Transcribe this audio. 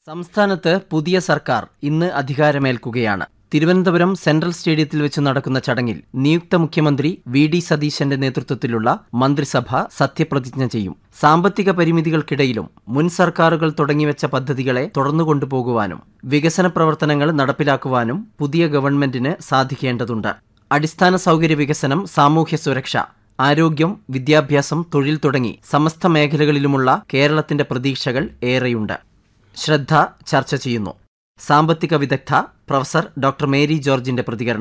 സംസ്ഥാനത്ത് പുതിയ സർക്കാർ ഇന്ന് അധികാരമേൽക്കുകയാണ് തിരുവനന്തപുരം സെൻട്രൽ സ്റ്റേഡിയത്തിൽ വെച്ച് നടക്കുന്ന ചടങ്ങിൽ നിയുക്ത മുഖ്യമന്ത്രി വി ഡി സതീശന്റെ നേതൃത്വത്തിലുള്ള മന്ത്രിസഭ സത്യപ്രതിജ്ഞ ചെയ്യും സാമ്പത്തിക പരിമിതികൾക്കിടയിലും മുൻ സർക്കാരുകൾ തുടങ്ങിവെച്ച പദ്ധതികളെ തുടർന്നു കൊണ്ടുപോകുവാനും വികസന പ്രവർത്തനങ്ങൾ നടപ്പിലാക്കുവാനും പുതിയ ഗവൺമെന്റിന് സാധിക്കേണ്ടതുണ്ട് അടിസ്ഥാന സൗകര്യ വികസനം സാമൂഹ്യ സുരക്ഷ ആരോഗ്യം വിദ്യാഭ്യാസം തൊഴിൽ തുടങ്ങി സമസ്ത മേഖലകളിലുമുള്ള കേരളത്തിന്റെ പ്രതീക്ഷകൾ ഏറെയുണ്ട് ശ്രദ്ധ ചർച്ച ചെയ്യുന്നു സാമ്പത്തിക വിദഗ്ധ പ്രൊഫസർ ഡോക്ടർ മേരി ജോർജിന്റെ പ്രതികരണം